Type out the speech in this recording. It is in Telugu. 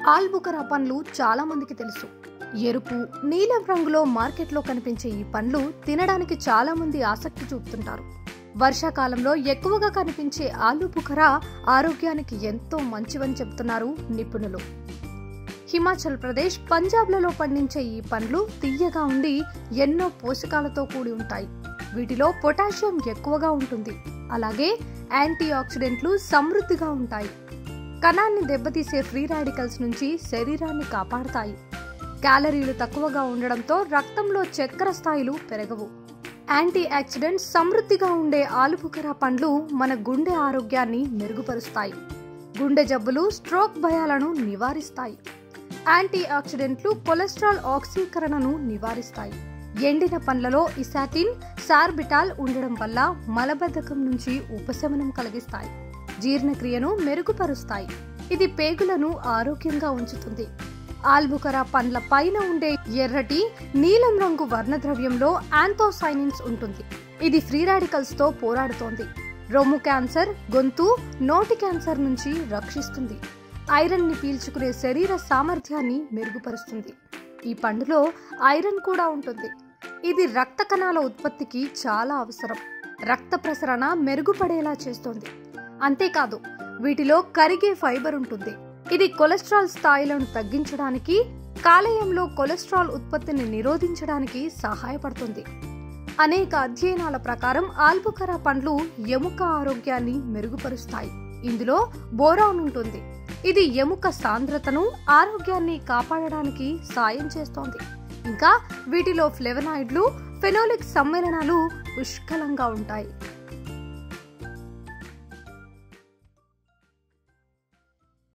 ఆల్బుకరా పండ్లు చాలా మందికి తెలుసు ఎరుపు నీలం రంగులో మార్కెట్లో కనిపించే ఈ పండ్లు తినడానికి చాలా మంది ఆసక్తి చూపుతుంటారు వర్షాకాలంలో ఎక్కువగా కనిపించే ఆలు బుఖరా ఆరోగ్యానికి ఎంతో మంచివని చెబుతున్నారు నిపుణులు హిమాచల్ ప్రదేశ్ పంజాబ్లలో పండించే ఈ పండ్లు తీయగా ఉండి ఎన్నో పోషకాలతో కూడి ఉంటాయి వీటిలో పొటాషియం ఎక్కువగా ఉంటుంది అలాగే యాంటీ ఆక్సిడెంట్లు సమృద్ధిగా ఉంటాయి కణాన్ని దెబ్బతీసే ఫ్రీ రాడికల్స్ నుంచి శరీరాన్ని కాపాడతాయి క్యాలరీలు తక్కువగా ఉండడంతో రక్తంలో చక్కెర స్థాయిలు పెరగవు యాంటీ ఆక్సిడెంట్స్ సమృద్ధిగా ఉండే ఆలుబుకరా పండ్లు మన గుండె ఆరోగ్యాన్ని మెరుగుపరుస్తాయి గుండె జబ్బులు స్ట్రోక్ భయాలను నివారిస్తాయి యాంటీ ఆక్సిడెంట్లు కొలెస్ట్రాల్ ఆక్సీకరణను నివారిస్తాయి ఎండిన పండ్లలో ఇసాటిన్ సార్బిటాల్ ఉండడం వల్ల మలబద్ధకం నుంచి ఉపశమనం కలిగిస్తాయి జీర్ణక్రియను మెరుగుపరుస్తాయి ఇది పేగులను ఆరోగ్యంగా ఉంచుతుంది ఆల్బుకరా పండ్ల పైన ఉండే ఎర్రటి నీలం రంగు వర్ణద్రవ్యంలో యాంథోసైనిన్స్ ఉంటుంది ఇది ఫ్రీ రాడికల్స్ తో పోరాడుతోంది రొమ్ము క్యాన్సర్ గొంతు నోటి క్యాన్సర్ నుంచి రక్షిస్తుంది ఐరన్ ని పీల్చుకునే శరీర సామర్థ్యాన్ని మెరుగుపరుస్తుంది ఈ పండులో ఐరన్ కూడా ఉంటుంది ఇది రక్త కణాల ఉత్పత్తికి చాలా అవసరం రక్త ప్రసరణ మెరుగుపడేలా చేస్తుంది అంతేకాదు వీటిలో కరిగే ఫైబర్ ఉంటుంది ఇది కొలెస్ట్రాల్ స్థాయిలను తగ్గించడానికి కాలేయంలో కొలెస్ట్రాల్ ఉత్పత్తిని నిరోధించడానికి సహాయపడుతుంది అనేక అధ్యయనాల ప్రకారం ఆల్బుకరా పండ్లు ఎముక ఆరోగ్యాన్ని మెరుగుపరుస్తాయి ఇందులో బోరాన్ ఉంటుంది ఇది ఎముక సాంద్రతను ఆరోగ్యాన్ని కాపాడడానికి సాయం చేస్తోంది ఇంకా వీటిలో ఫ్లెవనాయిడ్లు ఫెనోలిక్ సమ్మేళనాలు పుష్కలంగా ఉంటాయి